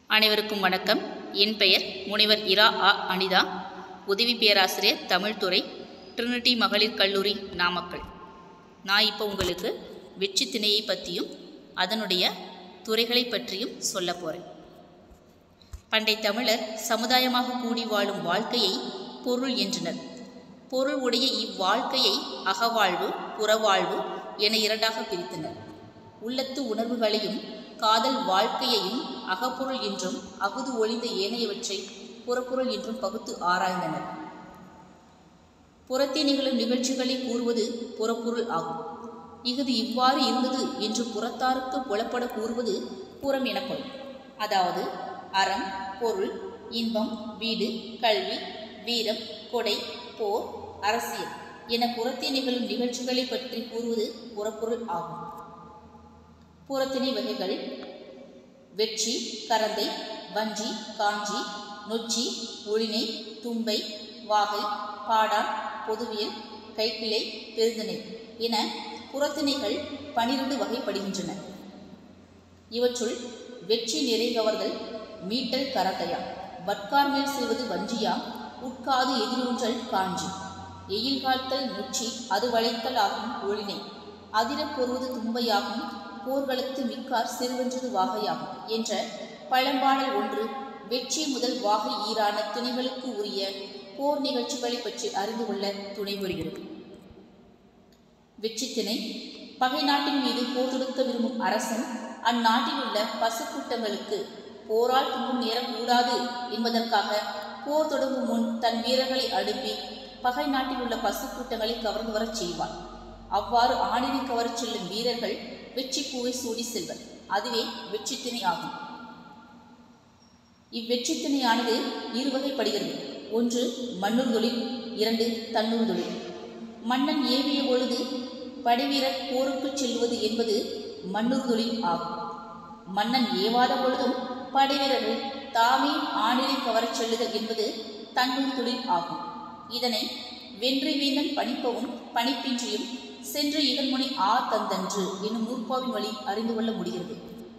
அனைவருக்கும் வணக்கம் என் பெயர் முனைவர் இரா ஆ அனிதா உதவி பேராசிரியர் தமிழ்துறை ட்ரினிட்டி மகளிர் கல்லூரி நாமக்கல் நான் இப்போ உங்களுக்கு வெற்றி திணையை பற்றியும் அதனுடைய துறைகளை பற்றியும் சொல்ல போகிறேன் பண்டை தமிழர் சமுதாயமாக கூடி வாழும் வாழ்க்கையை பொருள் என்றனர் பொருள் உடைய இவ்வாழ்க்கையை அகவாழ்வு புறவாழ்வு என இரண்டாக பிரித்தனர் உள்ளத்து உணர்வுகளையும் காதல் வாழ்க்கையையும் அகப்பொருள் என்றும் அகுது ஒளிந்த ஏனையவற்றை புறப்பொருள் என்றும் பகுத்து ஆராய்ந்தனர் புறத்தே நிகழும் நிகழ்ச்சிகளை கூறுவது புறப்பொருள் ஆகும் இஃது இவ்வாறு இருந்தது என்று புறத்தாருக்கு புலப்பட கூறுவது புறம் எனப்படும் அதாவது அறம் பொருள் இன்பம் வீடு கல்வி வீரம் கொடை போர் அரசியல் என புறத்தே நிகழும் நிகழ்ச்சிகளை பற்றி கூறுவது புறப்பொருள் ஆகும் புறத்திணை வகைகள் வெற்றி கரந்தை வஞ்சி காஞ்சி நொச்சி ஒளினை தும்பை வாகை பாடான் பொதுவியல் கைக்கிளை பெருந்திணை என புறத்திணைகள் பனிரெண்டு வகைப்படுகின்றன இவற்றுள் வெற்றி நிறை கவர்தல் மீட்டல் கரத்தையா வட்கார் மேல் செல்வது வஞ்சியா உட்காது எதிரூன்றல் காஞ்சி எயில் காத்தல் நொச்சி அது வளைத்தல் ஆகும் ஒளினை அதிரப் பொறுவது தும்பையாகும் போர்களத்து மிக்கார் சிறுவென்றது வாகையாகும் என்ற பழம்பாடல் ஒன்று வெற்றி முதல் வாகை ஈரான துணைகளுக்கு உரிய போர் நிகழ்ச்சிகளை பற்றி அறிந்து கொள்ள துணை புரிகிறது வெற்றித்திணை பகை நாட்டின் மீது போர் தொடுக்க விரும்பும் அரசன் அந்நாட்டில் உள்ள பசுக்கூட்டங்களுக்கு போரால் துன்பம் நேரக்கூடாது என்பதற்காக போர் தொடங்கும் முன் தன் வீரர்களை அனுப்பி பகை நாட்டில் உள்ள பசுக்கூட்டங்களை கவர்ந்து வரச் செய்வார் அவ்வாறு ஆணினை கவரச் செல்லும் வீரர்கள் வெற்றி பூவை சூடி செல்வர் அதுவே வெற்றித்திணை ஆகும் இவ்வெற்றித்திணையானது இருவகைப்படுகிறது ஒன்று மன்னூர் தொழில் இரண்டு தன்னூர் தொழில் மன்னன் ஏவிய பொழுது படைவீரர் போருக்கு செல்வது என்பது மன்னூர் தொழில் ஆகும் மன்னன் ஏவாத பொழுதும் படைவீரர்கள் தாமே ஆணினை கவரச் செல்லுதல் என்பது தன்னூர் தொழில் ஆகும் இதனை வென்றி வீந்தன் பணிப்பவும் பணிப்பின்றியும் சென்று இகன்முனை ஆ தந்தன்று என்னும் நூற்பாவின் வழி அறிந்து கொள்ள முடிகிறது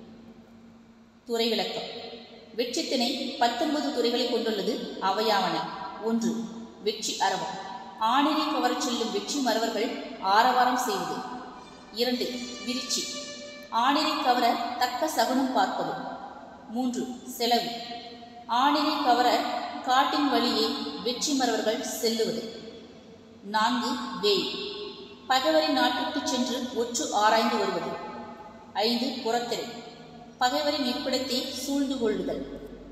துறை விளக்கம் வெற்றித்திணை பத்தொன்பது துறைகளை கொண்டுள்ளது அவையாவன ஒன்று வெற்றி அரவம் ஆணினை கவரச் செல்லும் வெற்றி மறவர்கள் ஆரவாரம் செய்வது இரண்டு விரிச்சி ஆணினை கவர தக்க சகுனம் பார்ப்பது மூன்று செலவு ஆணினை கவர காட்டின் வழியே வெற்றி மறவர்கள் செல்லுவது நான்கு வேய் பகைவரின் நாட்டுக்கு சென்று ஒற்று ஆராய்ந்து வருவது ஐந்து புறத்திரை பகைவரின் இருப்பிடத்தை சூழ்ந்து கொள்ளுதல்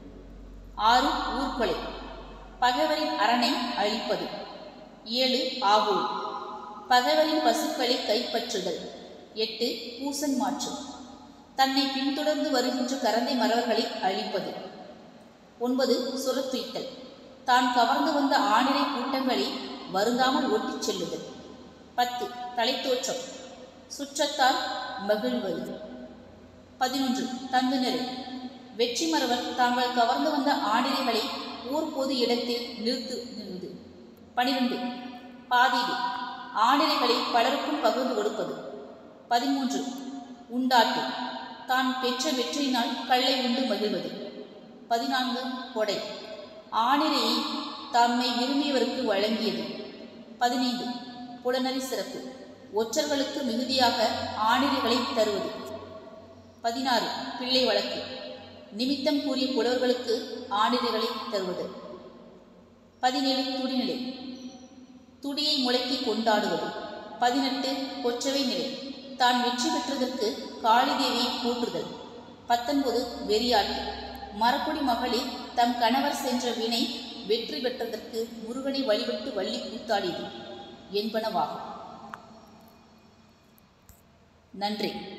ஆறு ஊர்கொலை பகைவரின் அரணை அழிப்பது ஏழு ஆகூர் பகைவரின் பசுக்களை கைப்பற்றுதல் எட்டு பூசன் மாற்று தன்னை பின்தொடர்ந்து வருகின்ற கரந்தை மறவர்களை அழிப்பது ஒன்பது சுரத்துய்த்தல் தான் கவர்ந்து வந்த ஆணிரை கூட்டங்களை வருந்தாமல் ஓட்டிச் செல்லுதல் பத்து தலைத்தோற்றம் சுற்றத்தால் மகிழ்வது பதினொன்று தந்து நிறை வெற்றி மறவர் தாங்கள் கவர்ந்து வந்த ஆணிரைகளை ஊர் பொது இடத்தில் நிறுத்து நிறுவது பனிரெண்டு பாதீடு ஆணிரைகளை பலருக்கும் பகிர்ந்து கொடுப்பது பதிமூன்று உண்டாட்டு தான் பெற்ற வெற்றியினால் கல்லை உண்டு மகிழ்வது பதினான்கு கொடை ஆணிரையை தம்மை விரும்பியவருக்கு வழங்கியது பதினைந்து புலனறி சிறப்பு ஒற்றர்களுக்கு மிகுதியாக ஆணிரைகளை தருவது பதினாறு பிள்ளை வழக்கு நிமித்தம் கூறிய புலவர்களுக்கு ஆணிரைகளை தருவது பதினேழு துடிநிலை துடியை முளைக்கி கொண்டாடுவது பதினெட்டு கொற்றவை நிலை தான் வெற்றி பெற்றதற்கு காளிதேவியை போற்றுதல் பத்தொன்பது வெறியாட்டு மரக்குடி மகளிர் தம் கணவர் சென்ற வினை வெற்றி பெற்றதற்கு முருகனை வழிபட்டு வள்ளி கூத்தாடியது என்பனவாகும் நன்றி